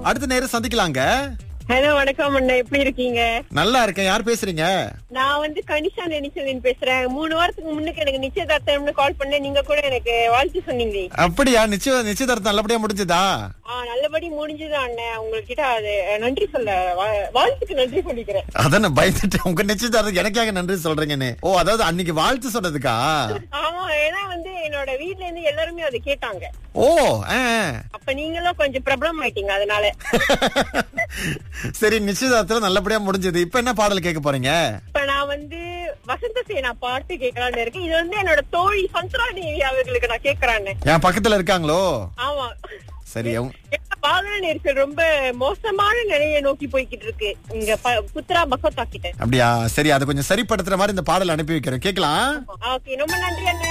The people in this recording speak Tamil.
அடுத்த நேரம் சந்திக்கலாங்க ஹலோ வணக்கம் அண்ணா எப்படி இருக்கீங்க நல்லா இருக்கேன் யார் பேசுறீங்க நான் வந்து கனிஷா நினைச்சதின் பேசுறேன் மூணு வாரத்துக்கு முன்னுக்கு எனக்கு நிச்சயதார்த்தம்னு கால் பண்ணேன் நீங்க கூட எனக்கு வாழ்த்து சொன்னீங்களே அப்படியா நிச்சய நிச்சயதார்த்தம் நல்லபடியா முடிஞ்சதா ஆ நல்லபடி முடிஞ்சது அண்ணன் உங்ககிட்ட அது நன்றி சொல்ல வா- வாழ்த்துக்கு நன்றி சொல்லிக்கிறேன் அதான் பயந்துட்டு உங்க நிச்சயதார்த்தம் எனக்காக நன்றி சொல்றீங்கன்னு ஓ அதாவது அன்னைக்கு வாழ்த்து சொன்னதுக்கா ஆமா ஏன்னா வந்து என்னோட வீட்ல இருந்து எல்லாருமே அதை கேட்டாங்க ஓ ஆ. அப்ப நீங்களும் கொஞ்சம் பிரபலம் ஆயிட்டீங்க அதனால சரி நிச்சயதார்த்தம் நல்லபடியா முடிஞ்சது இப்ப என்ன பாடல் கேட்க போறீங்க இப்ப நான் வந்து வசந்த சேனா பாட்டு கேட்கலான்னு இருக்கேன் இது வந்து என்னோட தோழி சந்திரா தேவி அவர்களுக்கு நான் கேக்குறான்னு என் பக்கத்துல இருக்காங்களோ ஆமா சரி அவங்க- ஏன்னா வாகன நெரிசல் ரொம்ப மோசமான நிலையை நோக்கி போய்கிட்டு இருக்கு இங்க ப- புத்ரா பகோத்தா கிட்ட அப்படியா சரி அதை கொஞ்சம் சரிப்படுத்துற மாதிரி இந்த பாடல் அனுப்பி வைக்கிறேன் கேக்கலாம் ஓகே ரொம்ப நன்றி அண்ணா